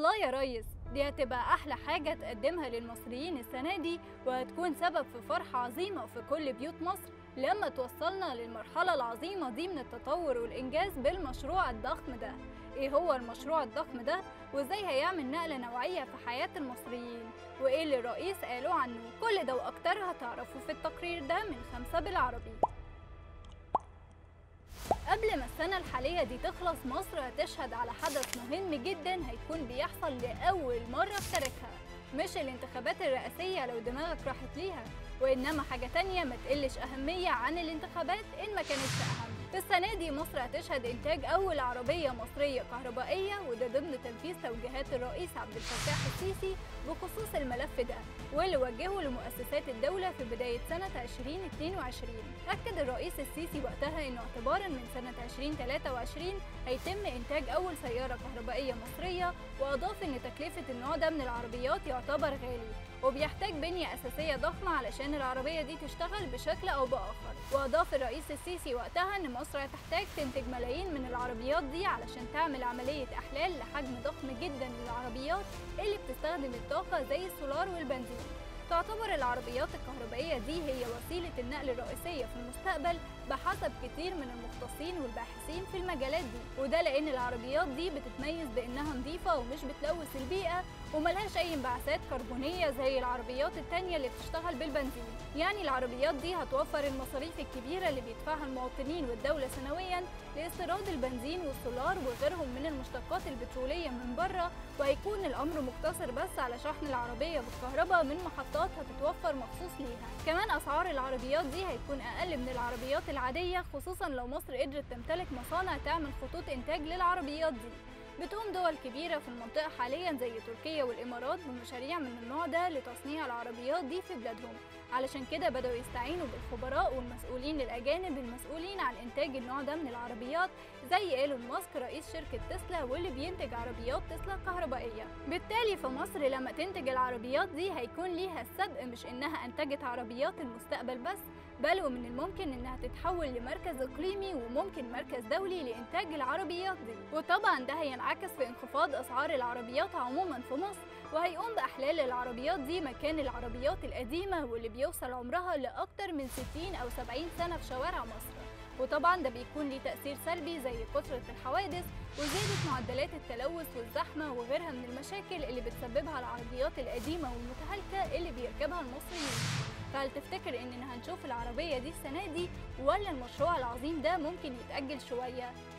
الله يا ريس دي هتبقى أحلى حاجة تقدمها للمصريين السنة دي وهتكون سبب في فرحة عظيمة في كل بيوت مصر لما توصلنا للمرحلة العظيمة دي من التطور والإنجاز بالمشروع الضخم ده إيه هو المشروع الضخم ده وإزاي هيعمل نقلة نوعية في حياة المصريين وإيه اللي الرئيس قالوا عنه كل ده وأكتر هتعرفوا في التقرير ده من خمسة بالعربي قبل ما السنة الحالية دي تخلص مصر هتشهد على حدث مهم جدا هيكون بيحصل لأول مرة في تاريخها مش الانتخابات الرئاسية لو دماغك راحت ليها وإنما حاجة تانية ما تقلش أهمية عن الانتخابات إن ما كانتش أهم في السنة دي مصر هتشهد إنتاج أول عربية مصرية كهربائية وده ضمن تنفيذ توجيهات الرئيس عبد الفتاح السيسي بخصوص الملف ده واللي وجهه لمؤسسات الدولة في بداية سنة 2022 أكد الرئيس السيسي وقتها إنه اعتبارا من سنة 2023 هيتم إنتاج أول سيارة كهربائية مصرية وأضاف إن تكلفة النوع ده من العربيات يعتبر غالي وبيحتاج بنية أساسية ضخمة علشان العربية دي تشتغل بشكل أو بآخر وأضاف الرئيس السيسي وقتها إن مصر هتحتاج تنتج ملايين من العربيات دي علشان تعمل عملية إحلال لحجم ضخم جدا للعربيات اللي بتستخدم الطاقة زي السولار والبنزين تعتبر العربيات الكهربائية دي هي وسيلة النقل الرئيسية في المستقبل بحسب كتير من المختصين والباحثين في المجالات دي وده لأن العربيات دي بتتميز بإنها نظيفة ومش بتلوث البيئة وملهاش أي انبعاثات كربونية زي العربيات التانية اللي بتشتغل بالبنزين يعني العربيات دي هتوفر المصاريف الكبيرة اللي بيدفعها المواطنين والدولة سنويا لاستيراد البنزين والسولار وغيرهم من المشتقات البترولية من بره وهيكون الأمر مقتصر بس على شحن العربية بالكهرباء من محطات هتتوفر مخصوص ليها كمان أسعار العربيات دي هيكون أقل من العربيات العادية خصوصا لو مصر قدرت تمتلك مصانع تعمل خطوط إنتاج للعربيات دي بتقوم دول كبيرة في المنطقة حاليا زي تركيا والإمارات بمشاريع من النوع ده لتصنيع العربيات دي في بلادهم علشان كده بدأوا يستعينوا بالخبراء والمسؤولين الأجانب المسؤولين عن إنتاج النوع ده من العربيات زي إيلون ماسك رئيس شركة تسلا واللي بينتج عربيات تسلا كهربائية بالتالي في مصر لما تنتج العربيات دي هيكون ليها السبق مش إنها أنتجت عربيات المستقبل بس بل ومن الممكن إنها تتحول لمركز إقليمي وممكن مركز دولي لإنتاج العربيات دي وطبعا ده هينعكس في انخفاض أسعار العربيات عموما في مصر وهيقوم بإحلال العربيات دي مكان العربيات القديمة واللي بيوصل عمرها لأكتر من 60 أو 70 سنة في شوارع مصر وطبعا ده بيكون ليه تأثير سلبي زي كثرة الحوادث وزيادة معدلات التلوث والزحمة وغيرها من المشاكل اللي بتسببها العربيات القديمة والمتهالكة اللي بيركبها المصريين فهل تفتكر اننا هنشوف العربية دي السنة دي ولا المشروع العظيم ده ممكن يتأجل شوية؟